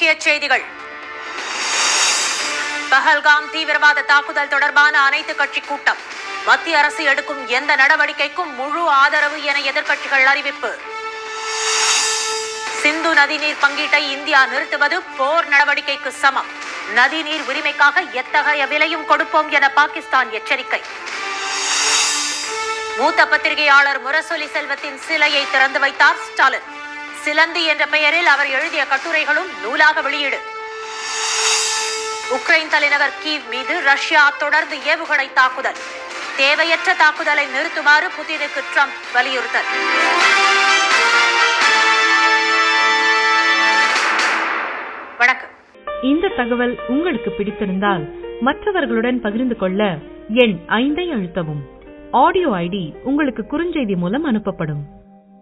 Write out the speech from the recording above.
முக்கிய செய்திகள் பஹல்காம் தீவிரவாத தாக்குதல் தொடர்பான அனைத்து கட்சி கூட்டம் மத்திய அரசு எடுக்கும் எந்த நடவடிக்கைக்கும் முழு ஆதரவு என எதிர்க்கட்சிகள் அறிவிப்பு சிந்து நதிநீர் பங்கீட்டை இந்தியா நிறுத்துவது போர் நடவடிக்கைக்கு சமம் நதிநீர் உரிமைக்காக எத்தகைய விலையும் கொடுப்போம் என பாகிஸ்தான் எச்சரிக்கை மூத்த பத்திரிகையாளர் முரசொலி செல்வத்தின் சிலையை திறந்து வைத்தார் ஸ்டாலின் சிலந்தி என்ற பெயரில் அவர் எழுதிய கட்டுரைகளும் நூலாக வெளியீடு உக்ரைன் தலைநகர் கீவ் மீது ரஷ்யா தொடர்ந்து ஏவுகணை தாக்குதல் தேவையற்ற தாக்குதலை நிறுத்துமாறு புதினுக்கு ட்ரம்ப் வலியுறுத்தல் வணக்கம் இந்த தகவல் உங்களுக்கு பிடித்திருந்தால் மற்றவர்களுடன் பகிர்ந்து கொள்ள எண் ஐந்தை அழுத்தவும் ஆடியோ ஐடி உங்களுக்கு குறுஞ்செய்தி மூலம் அனுப்பப்படும்